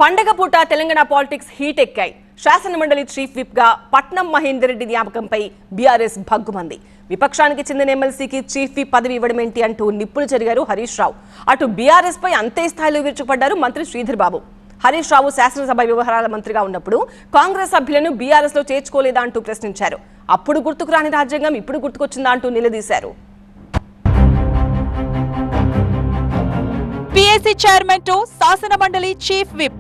పండగ పూట Telangana politics heat ఎక్కాయి శాసనమండలి చీఫ్ విప్ గా పట్నం మహేందర్ రెడ్డి నియామకంపై బీఆర్ఎస్ భగ్గుమంది విపక్షానికి చెందిన ఎమ్మెల్సీకి చీఫ్ విప్ పదవి ఇవ్వడమేంటి అంటూ నిప్పులు చెరిగారు హరీష్ రావు అటు బీఆర్ఎస్ పై అంతే స్థాయిలో విరుచుకుపడ్డారు మంత్రి శ్రీధర్ బాబు హరీష్ రావు శాసనసభ వ్యవహారాల మంత్రిగా ఉన్నప్పుడు కాంగ్రెస్ సభ్యులను బీఆర్ఎస్ లో చేర్చుకోలేదా అంటూ ప్రశ్నించారు అప్పుడు గుర్తుకు రాని రాజ్యాంగం ఇప్పుడు గుర్తుకొచ్చిందా అంటూ నిలదీశారు పిఎస్సి చైర్మన్ టు శాసన మండలి చీఫ్ విప్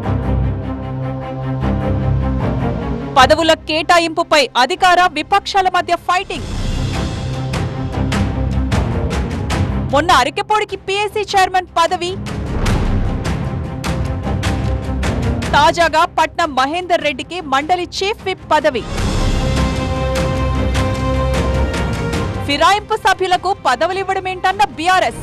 పదవుల కేటాయింపుపై అధికార విపక్షాల మధ్య ఫైటింగ్ మొన్న అరికెపోడికి పిఎస్సి చైర్మన్ పదవి తాజాగా పట్నం మహేందర్ రెడ్డికి మండలి చీఫ్ విప్ పదవి ఫిరాయింపు సభ్యులకు పదవులివ్వడమేంటన్న బీఆర్ఎస్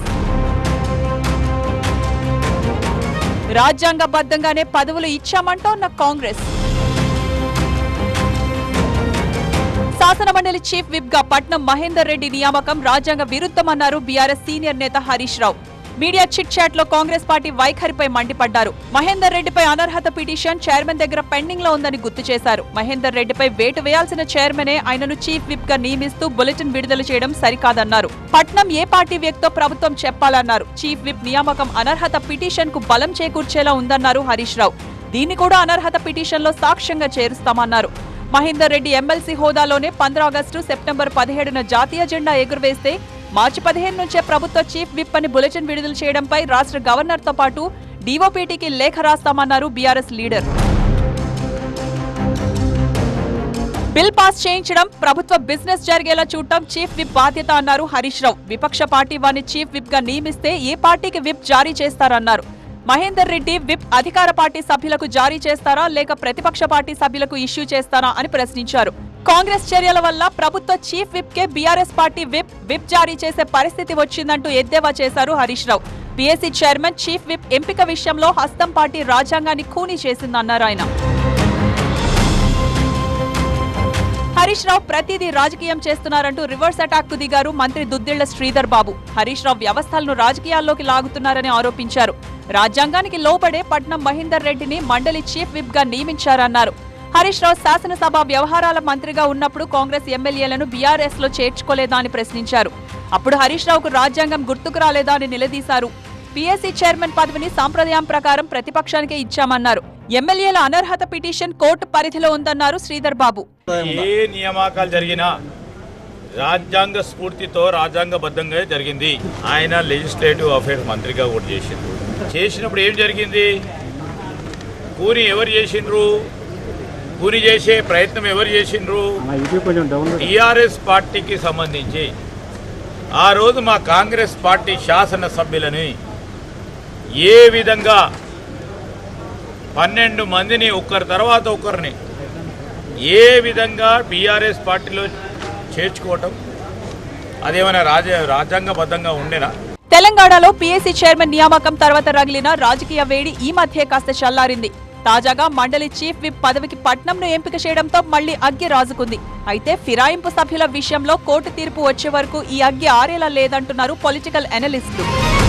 రాజ్యాంగబద్ధంగానే పదవులు ఇచ్చామంటోన్న కాంగ్రెస్ శాసనమండలి చీఫ్ విప్ గా పట్నం మహేందర్ రెడ్డి నియామకం రాజ్యాంగ విరుద్ధమన్నారు బీఆర్ఎస్ సీనియర్ నేత Harish Rao media chit chat లో కాంగ్రెస్ పార్టీ వైఖరిపై మండిపడ్డారు మహేందర్ రెడ్డిపై అనర్హత పిటిషన్ చైర్మన్ దగ్గర పెండింగ్ లో ఉందని గుర్తు చేశారు మహేందర్ రెడ్డిపై వేటు వేయాల్సిన చైర్మనే ఆయనను చీఫ్ విప్ గా నియమిస్తూ బులెటిన్ విడుదల చేయడం సరికాదన్నారు పట్నం ఏ పార్టీ వ్యక్తో ప్రభుత్వం చెప్పాలన్నారు చీఫ్ విప్ నియామకం అనర్హత పిటిషన్ కు బలం చేకూర్చేలా ఉందన్నారు హరీష్ రావు దీన్ని కూడా అనర్హత పిటిషన్ లో సాక్ష్యంగా చేరుస్తామన్నారు మహేందర్ రెడ్డి ఎమ్మెల్సీ హోదాలోనే పంద్ర ఆగస్టు సెప్టెంబర్ పదిహేడున జాతీయ జెండా ఎగురవేస్తే మార్చి పదిహేను నుంచే ప్రభుత్వ చీఫ్ విప్ అని బులెటిన్ విడుదల చేయడంపై రాష్ట్ర గవర్నర్ తో పాటు డీఓపీటీకి లేఖ రాస్తామన్నారు బీఆర్ఎస్ లీడర్ బిల్ పాస్ చేయించడం ప్రభుత్వ బిజినెస్ జరిగేలా చూడటం చీఫ్ విప్ బాధ్యత అన్నారు హరీష్ రావు విపక్ష పార్టీ వారిని చీఫ్ విప్ గా నియమిస్తే ఏ పార్టీకి విప్ జారీ చేస్తారన్నారు మహేందర్ రెడ్డి విప్ అధికార పార్టీ సభ్యులకు జారీ చేస్తారా లేక ప్రతిపక్ష పార్టీ సభ్యులకు ఇష్యూ చేస్తారా అని ప్రశ్నించారు కాంగ్రెస్ చర్యల వల్ల ప్రభుత్వ చీఫ్ విప్ కే బీఆర్ఎస్ పార్టీ విప్ విప్ జారీ చేసే పరిస్థితి వచ్చిందంటూ ఎద్దేవా చేశారు Harish Rao PSC chairman chief whip ఎంపిక విషయంలో హస్తం పార్టీ రాజ్యాంగాన్ని ఖూనీ చేసిందన్నారు ఆయన హరీష్ రావు ప్రతిదీ రాజకీయం చేస్తున్నారంటూ రివర్స్ అటాక్ కు దిగారు మంత్రి దుద్దిళ్ల శ్రీధర్ బాబు హరీష్ రావు వ్యవస్థలను రాజకీయాల్లోకి లాగుతున్నారని ఆరోపించారు రాజ్యాంగానికి లోబడే పట్నం మహేందర్ రెడ్డిని మండలి చీఫ్ విప్ గా నియమించారన్నారు హరీష్ రావు శాసనసభ వ్యవహారాల మంత్రిగా ఉన్నప్పుడు కాంగ్రెస్ ఎమ్మెల్యేలను బీఆర్ఎస్ లో చేర్చుకోలేదా అని ప్రశ్నించారు అప్పుడు హరీష్ రావుకు రాజ్యాంగం గుర్తుకు రాలేదా అని నిలదీశారు పీఎస్సీ చైర్మన్ పదవిని సాంప్రదాయం ప్రకారం ప్రతిపక్షానికే ఇచ్చామన్నారు ఎమ్మెల్యేల అనర్హత పిటిషన్ కోర్టు పరిధిలో ఉందన్నారు శ్రీధర్ బాబు ఏ నియామకాలు జరిగినా రాజ్యాంగ స్ఫూర్తితో రాజ్యాంగబద్ధంగా జరిగింది ఆయన లెజిస్లేటివ్ అఫైర్స్ మంత్రిగా కూడా చేసిండ్రు చేసినప్పుడు ఏం జరిగింది కూని ఎవరు చేసిండ్రు కూని చేసే ప్రయత్నం ఎవరు చేసిండ్రు టీఆర్ఎస్ పార్టీకి సంబంధించి ఆ రోజు మా కాంగ్రెస్ పార్టీ శాసనసభ్యులని ఏ విధంగా పన్నెండు మందిని ఒకరి తర్వాత ఒకరిని ఏ విధంగా బీఆర్ఎస్ పార్టీలో చేర్చుకోవటం అదేమైనా రాజ రాజ్యాంగబద్ధంగా ఉండేనా తెలంగాణలో పీఎస్సీ చైర్మన్ నియామకం తర్వాత రగిలిన రాజకీయ వేడి ఈ మధ్య కాస్త చల్లారింది తాజాగా మండలి చీఫ్ విప్ పదవికి పట్నంను ఎంపిక చేయడంతో మళ్లీ అగ్గి రాజుకుంది అయితే ఫిరాయింపు సభ్యుల విషయంలో కోర్టు తీర్పు వచ్చే వరకు ఈ అగ్గి ఆరేలా లేదంటున్నారు పొలిటికల్ అనలిస్టులు